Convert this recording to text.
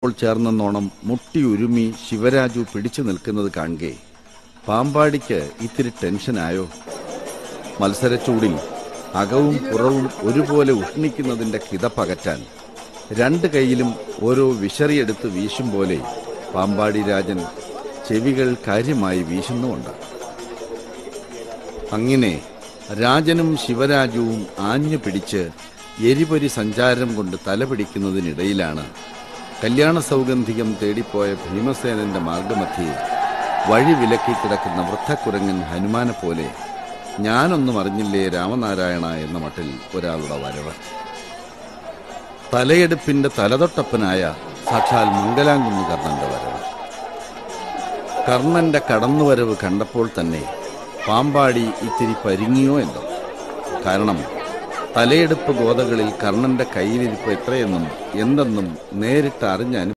ചേർന്നെന്നോണം മുട്ടി ഉരുമി ശിവരാജു പിടിച്ചു നിൽക്കുന്നത് കാണുകെ പാമ്പാടിക്ക് ഇത്തിരി ടെൻഷനായോ മത്സരച്ചൂടിൽ അകവും പുറവും ഒരുപോലെ ഉഷ്ണിക്കുന്നതിന്റെ കിതപ്പകറ്റാൻ രണ്ട് കൈയിലും ഓരോ വിശറിയെടുത്ത് വീശും പോലെ പാമ്പാടി രാജൻ ചെവികൾ കാര്യമായി വീശുന്നുമുണ്ട് അങ്ങനെ രാജനും ശിവരാജുവും ആഞ്ഞു പിടിച്ച് എരിപൊരി സഞ്ചാരം കൊണ്ട് തലപിടിക്കുന്നതിനിടയിലാണ് കല്യാണ സൗഗന്ധികം തേടിപ്പോയ ഭീമസേനന്റെ മാർഗമധ്യേ വഴി വിലക്കി കിടക്കുന്ന വൃദ്ധക്കുരങ്ങൻ ഹനുമാനെ പോലെ ഞാനൊന്നും അറിഞ്ഞില്ലേ രാമനാരായണ എന്ന മട്ടിൽ ഒരാളുടെ വരവ് തലയെടുപ്പിന്റെ തലതൊട്ടപ്പനായ സാക്ഷാൽ മംഗലാംകുന്ന് കർണന്റെ വരവ് കർണന്റെ കടന്നുവരവ് കണ്ടപ്പോൾ തന്നെ പാമ്പാടി ഇത്തിരി പരിങ്ങിയോ എന്തോ കാരണം തലയെടുപ്പ് ഗോതകളിൽ കർണന്റെ കയ്യിലിരിപ്പ് എത്രയെന്നും എന്തെന്നും നേരിട്ട് അറിഞ്ഞ